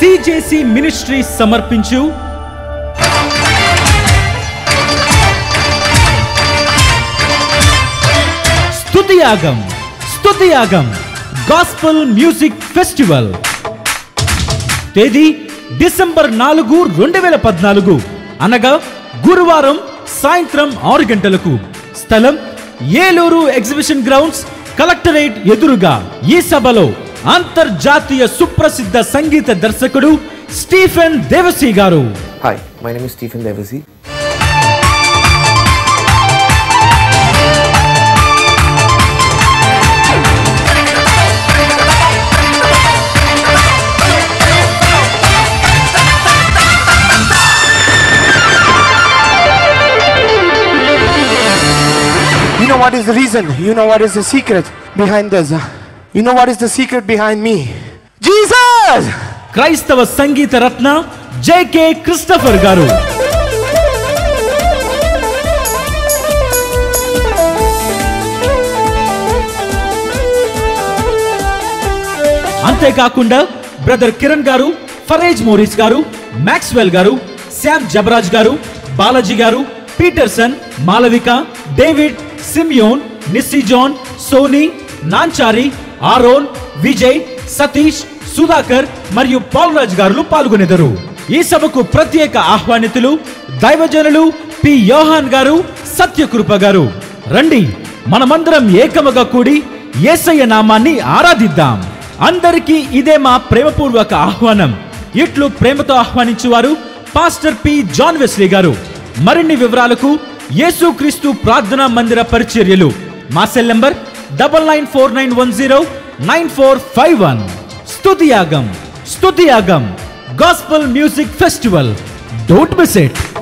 CJC ministry సమర్పించు స్తుతియాగం స్తుతియాగం గాస్పల్ మ్యూజిక్ ఫెస్టివల్ తేదీ డిసెంబర్ నాలుగు రెండు వేల పద్నాలుగు అనగా గురువారం సాయంత్రం ఆరు గంటలకు స్థలం ఏలూరు ఎగ్జిబిషన్ గ్రౌండ్స్ కలెక్టరేట్ ఎదురుగా ఈ సభలో అంతర్జాతీయ సుప్రసిద్ధ సంగీత దర్శకుడు స్టీఫెన్ దేవసి గారు Hi, my name is Stephen Devasi. You know what is the reason? You know what is the secret behind this? You know what is the secret behind me? Jesus! క్రైస్తవ సంగీత రత్న JK Christopher గారు అంతేకాకుండా brother Kiran గారు Pharez Morris గారు Maxwell గారు Sam Jabaraj గారు బాలాజీ గారు Peterson Malavika David Simeon Nissi John Soni Nanchari Aaron Vijay Satish Sudhakar మరియు పాల్రాజ్ గారు పాల్గొనెదరు ఈ సభకు ప్రత్యేక ఆహ్వానితులు దైవజనులు పి యోహాన్ గారు సత్యకృప గారు రండి మనమందరం ఏకముగా కూడి యేసయ్య నామాన్ని ఆరాధిద్దాం అందరికీ ఇదే మా ప్రేమపూర్వక ఆహ్వానం ఇట్లు ప్రేమతో ఆహ్వానించువారు పాస్టర్ పి జాన్ వెస్లీ గారు మరిన్ని వివరాలకు యేసుక్రీస్తు ప్రార్థనా మందిర పరిచర్యలు మా cell number double nine four nine one zero nine four five one స్తుతియాగం స్తుతియాగం gospel music festival don't miss it